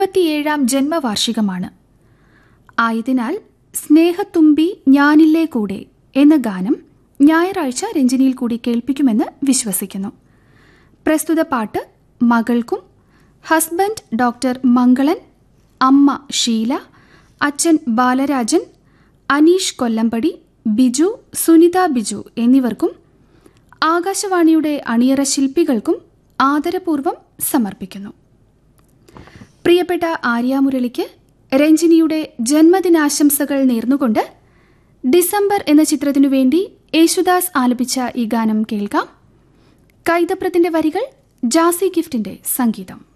ഇരുപത്തിയേഴാം ജന്മവാർഷികമാണ് ആയതിനാൽ സ്നേഹത്തുമ്പി ഞാനില്ലേ കൂടെ എന്ന ഗാനം ഞായറാഴ്ച രഞ്ജനിയിൽ കൂടി കേൾപ്പിക്കുമെന്ന് വിശ്വസിക്കുന്നു പ്രസ്തുത പാട്ട് മകൾക്കും ഹസ്ബൻഡ് ഡോക്ടർ മംഗളൻ അമ്മ ഷീല അച്ഛൻ ബാലരാജൻ അനീഷ് കൊല്ലമ്പടി ബിജു സുനിത ബിജു എന്നിവർക്കും ആകാശവാണിയുടെ അണിയറ ശില്പികൾക്കും ആദരപൂർവ്വം സമർപ്പിക്കുന്നു പ്രിയപ്പെട്ട ആര്യാമുരളിക്ക് രഞ്ജിനിയുടെ ജന്മദിനാശംസകൾ നേർന്നുകൊണ്ട് ഡിസംബർ എന്ന ചിത്രത്തിനു വേണ്ടി യേശുദാസ് ആലപിച്ച ഈ ഗാനം കേൾക്കാം കൈതപ്രത്തിന്റെ വരികൾ ജാസി ഗിഫ്റ്റിന്റെ സംഗീതം